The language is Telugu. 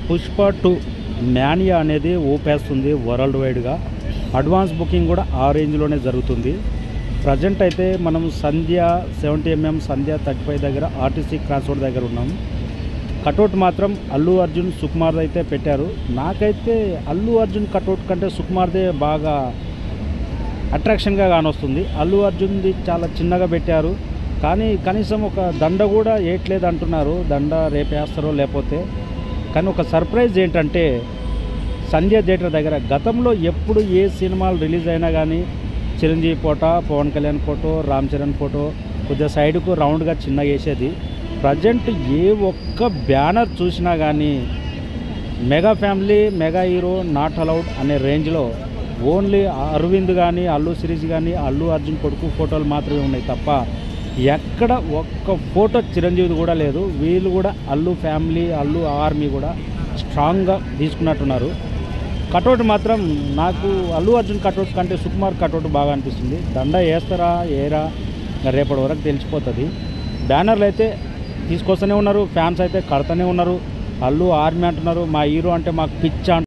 పుష్ప టూ మ్యానియా అనేది ఊపేస్తుంది వరల్డ్ వైడ్గా అడ్వాన్స్ బుకింగ్ కూడా ఆ రేంజ్లోనే జరుగుతుంది ప్రజెంట్ అయితే మనం Sandhya seventy MM Sandhya thirty five దగ్గర ఆర్టీసీ క్రాస్ రోడ్ దగ్గర ఉన్నాం కటౌట్ మాత్రం అల్లు అర్జున్ సుకుమార్ అయితే పెట్టారు నాకైతే అల్లు అర్జున్ కటౌట్ కంటే సుకుమార్దే బాగా అట్రాక్షన్గా కానొస్తుంది అల్లు అర్జున్ది చాలా చిన్నగా పెట్టారు కానీ కనీసం ఒక దండ కూడా వేయట్లేదు అంటున్నారు దండ రేపు వేస్తారో లేకపోతే కానీ ఒక సర్ప్రైజ్ ఏంటంటే సంధ్య థియేటర్ దగ్గర గతంలో ఎప్పుడు ఏ సినిమాలు రిలీజ్ అయినా కానీ Chiranjeevi photo Pawan Kalyan photo Ram Charan photo కొద్దిగా సైడ్కు రౌండ్గా చిన్నగా వేసేది ప్రజెంట్ ఏ ఒక్క బ్యానర్ చూసినా కానీ mega family mega hero not allowed అనే రేంజ్లో ఓన్లీ అరవింద్ కానీ అల్లు సిరీస్ కానీ అల్లు అర్జున్ కొడుకు ఫోటోలు మాత్రమే ఉన్నాయి తప్ప ఎక్కడ ఒక్క ఫోటో చిరంజీవిది కూడా లేదు వీళ్ళు కూడా అల్లు ఫ్యామిలీ అల్లు ఆర్మీ కూడా స్ట్రాంగ్గా తీసుకున్నట్టున్నారు కటౌట్ మాత్రం నాకు అల్లు అర్జున్ కటౌట్ కంటే సుకుమార్ కటౌట్ బాగా అనిపిస్తుంది దండ వేస్తారా ఏరా ఇంకా రేపటి వరకు తెలిసిపోతుంది బ్యానర్లు అయితే తీసుకొస్తూనే ఉన్నారు ఫ్యాన్స్ అయితే కడతానే ఉన్నారు అల్లు ఆర్మీ అంటున్నారు మా హీరో అంటే మాకు పిచ్చ